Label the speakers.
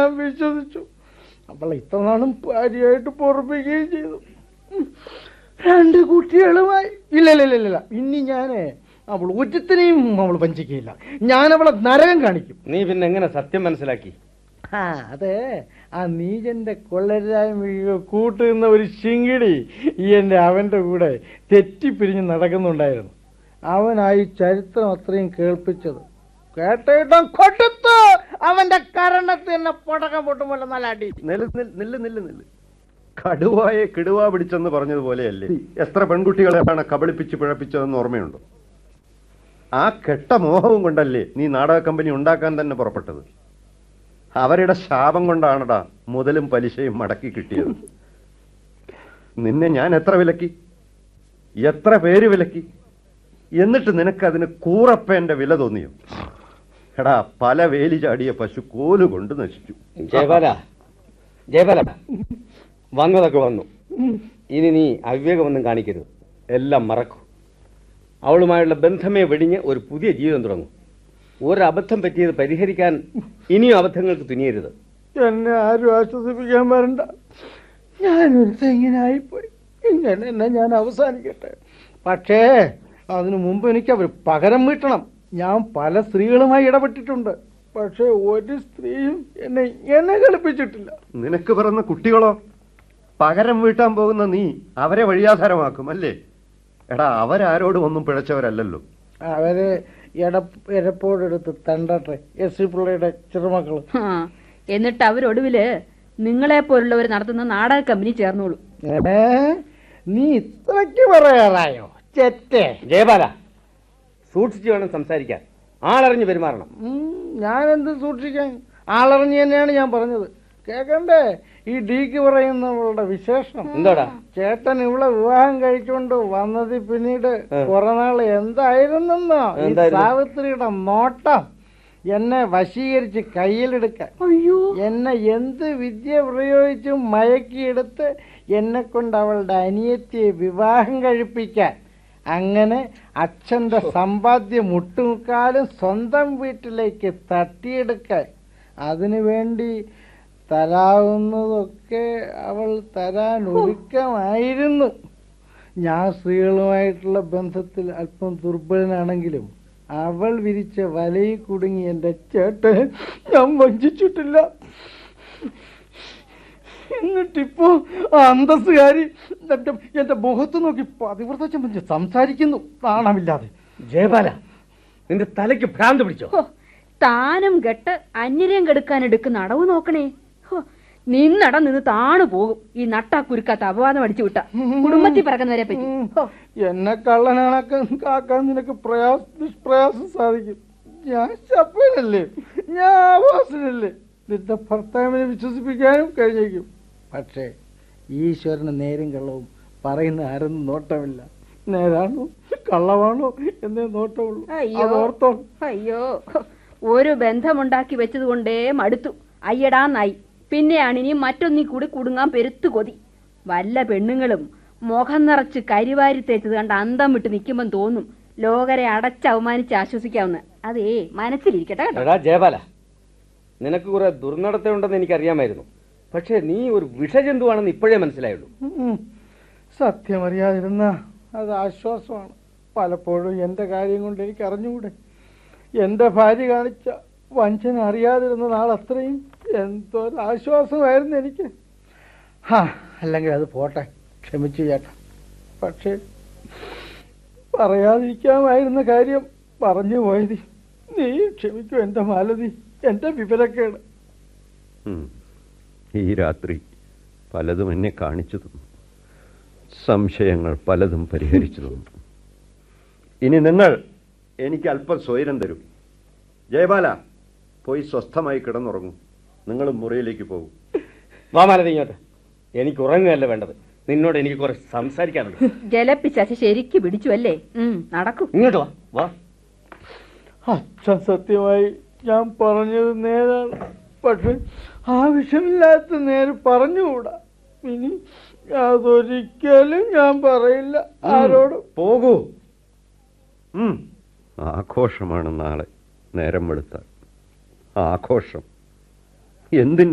Speaker 1: ഞാൻ വിശ്വസിച്ചു അവളെ ഇത്ര നാളും ഭാര്യയായിട്ട് പൊറപ്പിക്കുകയും ചെയ്തു ഉം. രണ്ട് കുട്ടികളുമായി ഇല്ല ഇല്ല ഇല്ല ഇല്ല ഇനി ഞാനേ അവൾ ഒറ്റത്തിനെയും അവൾ വഞ്ചിക്കുകയില്ല ഞാൻ അവളെ നരകം കാണിക്കും
Speaker 2: നീ പിന്നെ എങ്ങനെ സത്യം മനസ്സിലാക്കി
Speaker 1: ആ അതെ ആ നീജന്റെ കൊള്ളരായ്മ കൂട്ടുന്ന ഒരു ശിങ്കിടി ഈ എൻ്റെ അവൻ്റെ കൂടെ തെറ്റിപ്പിരിഞ്ഞ് നടക്കുന്നുണ്ടായിരുന്നു അവനായി ചരിത്രം അത്രയും കേൾപ്പിച്ചത് കേട്ടിട്ടും കൊടുത്തു അവന്റെ കരണത്ത് എന്നെ പടക്കം പൊട്ടുമ്പോൾ നല്ല അടി
Speaker 3: നില്ല് നില്ല് നില്ല് നില്ല് നില്ല് കടുവായെ കിടുവ പിടിച്ചെന്ന് പറഞ്ഞതുപോലെയല്ലേ എത്ര പെൺകുട്ടികളെയാണ് കബളിപ്പിച്ച് പിഴപ്പിച്ചതെന്ന് ഓർമ്മയുണ്ടോ ആ കെട്ട മോഹവും കൊണ്ടല്ലേ നീ നാടക കമ്പനി ഉണ്ടാക്കാൻ തന്നെ പുറപ്പെട്ടത് അവരുടെ ശാപം കൊണ്ടാണടാ മുതലും പലിശയും മടക്കി കിട്ടിയത് നിന്നെ ഞാൻ എത്ര വിലക്കി എത്ര പേര് വിലക്കി എന്നിട്ട് നിനക്കതിന് കൂറപ്പേന്റെ വില തോന്നിയോ എടാ പല വേലി ചാടിയ പശു കോല് കൊണ്ട് നശിച്ചു
Speaker 2: ജയപാല ജയപാല വന്നതൊക്കെ വന്നു ഇനി നീ അവിവേകമൊന്നും കാണിക്കരുത് എല്ലാം മറക്കൂ അവളുമായുള്ള ബന്ധമേ വെടിഞ്ഞ് ഒരു പുതിയ ജീവിതം തുടങ്ങും ഒരബദ്ധം പറ്റിയത് പരിഹരിക്കാൻ ഇനിയും അബദ്ധങ്ങൾക്ക് തുനിയരുത്
Speaker 1: എന്നെ ആരും ആശ്വസിപ്പിക്കാൻ വരണ്ട ഞാനൊരു തെങ്ങിനായിപ്പോയി ഇങ്ങനെ എന്നെ ഞാൻ അവസാനിക്കട്ടെ പക്ഷേ അതിനു മുമ്പ് എനിക്ക് അവർ പകരം വീട്ടണം ഞാൻ പല സ്ത്രീകളുമായി ഇടപെട്ടിട്ടുണ്ട് പക്ഷെ ഒരു സ്ത്രീയും എന്നെ എന്നെ കളിപ്പിച്ചിട്ടില്ല
Speaker 3: നിനക്ക് പിറന്ന കുട്ടികളോ പകരം വീട്ടാൻ പോകുന്ന നീ അവരെ വഴിയാധാരമാക്കും അല്ലേ എടാ അവരാരോടും ഒന്നും പിഴച്ചവരല്ലല്ലോ
Speaker 1: അവര് എട എരപ്പോടെടുത്ത് തണ്ടട്ടെ എസ് സി പിള്ളയുടെ ചെറുമക്കള്
Speaker 4: ആ, എന്നിട്ട് അവരൊടുവില് നിങ്ങളെ പോലുള്ളവർ നടത്തുന്ന നാടക കമ്പനി ചേർന്നോളൂ
Speaker 1: ഏ നീ ഇത്രയ്ക്ക് പറയാറായോ ചെറ്റേ
Speaker 2: ജയപാല സൂക്ഷിച്ചു വേണം സംസാരിക്കാൻ ആളറിഞ്ഞ് പെരുമാറണം
Speaker 1: ഉം, ഞാനെന്ത് സൂക്ഷിക്കാൻ ആളറിഞ്ഞ് തന്നെയാണ് ഞാൻ പറഞ്ഞത് കേക്കണ്ടേ ഈ ഡീക്ക് പറയുന്നവളുടെ വിശേഷം
Speaker 2: എന്താടാ
Speaker 1: ചേട്ടൻ ഇവിടെ വിവാഹം കഴിച്ചുകൊണ്ട് വന്നത് പിന്നീട് കുറെ നാൾ എന്തായിരുന്നെന്നോ ഈ
Speaker 2: എന്തായിരുന്നു?
Speaker 1: സാവിത്രിയുടെ നോട്ടം എന്നെ വശീകരിച്ച് കയ്യിലെടുക്കാൻ
Speaker 4: അയ്യോ
Speaker 1: എന്നെ എന്ത് വിദ്യ പ്രയോഗിച്ചും മയക്കിയെടുത്ത് എന്നെ കൊണ്ട് അവളുടെ അനിയത്തിയെ വിവാഹം കഴിപ്പിക്കാൻ അങ്ങനെ അച്ഛന്റെ സമ്പാദ്യം മുട്ടുമുക്കാലും സ്വന്തം വീട്ടിലേക്ക് തട്ടിയെടുക്കാൻ അതിനു വേണ്ടി തരാവുന്നതൊക്കെ അവൾ തരാൻ ഒരുക്കമായിരുന്നു ഞാൻ സ്ത്രീകളുമായിട്ടുള്ള ബന്ധത്തിൽ അല്പം ദുർബലനാണെങ്കിലും അവൾ വിരിച്ച വലയിൽ കുടുങ്ങി എൻ്റെ ചേട്ടൻ ഞാൻ വഞ്ചിച്ചിട്ടില്ല എന്നിട്ടിപ്പോ ആ അന്തസ്സുകാരി എന്റെ എന്റെ മുഖത്ത് നോക്കി പതിവ്രത ചമ്മന്തി സംസാരിക്കുന്നു നാണമില്ലാതെ
Speaker 2: ജയപാല നിന്റെ തലയ്ക്ക് ഭ്രാന്ത് പിടിച്ചോ
Speaker 4: ഹോ, താനും കെട്ട് അന്യരെയും കെടുക്കാൻ എടുക്കുന്ന അടവ് നോക്കണേ ഹോ, നിന്നട നിന്ന് താണു പോകും ഈ നട്ടാ കുരുക്കാത്ത അപവാദം അടിച്ചു വിട്ട കുടുംബത്തിൽ പറക്കുന്നവരെ പറ്റി ഹോ,
Speaker 1: എന്നെ കള്ളനാണാക്കാൻ കാക്കാൻ നിനക്ക് പ്രയാസ നിഷ്പ്രയാസം സാധിക്കും ഞാൻ ശപ്പനല്ലേ ഞാൻ ആവാസനല്ലേ നിന്റെ ഭർത്താവിനെ വിശ്വസിപ്പിക്കാനും കഴിഞ്ഞേക്കും പക്ഷേ ഈശ്വരന് നേരും കള്ളവും പറയുന്ന ആരെന്നും നോട്ടമില്ല നേരാണോ കള്ളമാണോ എന്നേ നോട്ടമുള്ളൂ
Speaker 4: അയ്യോ.
Speaker 1: അതോർത്തോ
Speaker 4: അയ്യോ ഹോ, ഒരു ബന്ധമുണ്ടാക്കി വെച്ചത് കൊണ്ടേ മടുത്തു അയ്യടാന്നായി പിന്നെയാണ് ഇനി മറ്റൊന്നീ കൂടി കുടുങ്ങാൻ പെരുത്തു കൊതി വല്ല പെണ്ണുങ്ങളും മുഖം നിറച്ച് കരിവാരി തേച്ചത് കണ്ട് അന്തം വിട്ട് നിൽക്കുമ്പം തോന്നും ലോകരെ അടച്ച് അവമാനിച്ച് ആശ്വസിക്കാവുന്ന അതേ മനസ്സിലിരിക്കട്ടെ കേട്ടോ
Speaker 2: എടാ ജയപാല നിനക്ക് കുറെ ദുർനടത്തമുണ്ടെന്ന് എനിക്കറിയാമായിരുന്നു പക്ഷേ നീ ഒരു വിഷജന്തുവാണെന്ന് ഇപ്പോഴേ മനസ്സിലായുള്ളൂ
Speaker 1: ഉം. സത്യമറിയാതിരുന്ന അത് ആശ്വാസമാണ് പലപ്പോഴും എൻ്റെ കാര്യം കൊണ്ട് എനിക്ക് അറിഞ്ഞുകൂടെ എൻ്റെ ഭാര്യ കാണിച്ച വഞ്ചന അറിയാതിരുന്ന നാൾ അത്രയും എന്തൊരു ആശ്വാസമായിരുന്നു എനിക്ക് ഹാ അല്ലെങ്കിൽ അത് പോട്ടെ ക്ഷമിച്ചു ചേട്ടാ പക്ഷേ പറയാതിരിക്കാമായിരുന്ന കാര്യം പറഞ്ഞു പോയത് നീ ക്ഷമിക്കൂ എൻ്റെ മാലതി എൻ്റെ വിവരക്കേട്
Speaker 3: ഉം. ഈ രാത്രി പലതും എന്നെ കാണിച്ചു തന്നു സംശയങ്ങൾ പലതും പരിഹരിച്ചു തന്നു ഇനി നിങ്ങൾ എനിക്ക് അല്പം സ്വൈരം തരും ജയബാല പോയി സ്വസ്ഥമായി കിടന്നുറങ്ങും നിങ്ങൾ മുറിയിലേക്ക് പോകും
Speaker 2: വാമാലതി ഇങ്ങോട്ട് എനിക്ക് ഉറങ്ങുകയല്ല വേണ്ടത് നിന്നോട് എനിക്ക് കുറെ സംസാരിക്കാനുണ്ട്
Speaker 4: ജലപ്പിച്ചാച്ച് ശരിക്ക് പിടിച്ചു അല്ലേ ഉം നടക്കൂ
Speaker 2: ഇങ്ങോട്ട് വാ വാ
Speaker 1: അച്ഛൻ സത്യമായി ഞാൻ പറഞ്ഞത് നേരാണ് പക്ഷെ ആവശ്യമില്ലാത്ത നേരെ പറഞ്ഞുകൂടാ ഇനി അതൊരിക്കലും ഞാൻ പറയില്ല ആരോടും
Speaker 3: പോകൂ ഉം. ആഘോഷമാണ് നാളെ നേരം വെളുത്താൽ ആഘോഷം എന്തിന്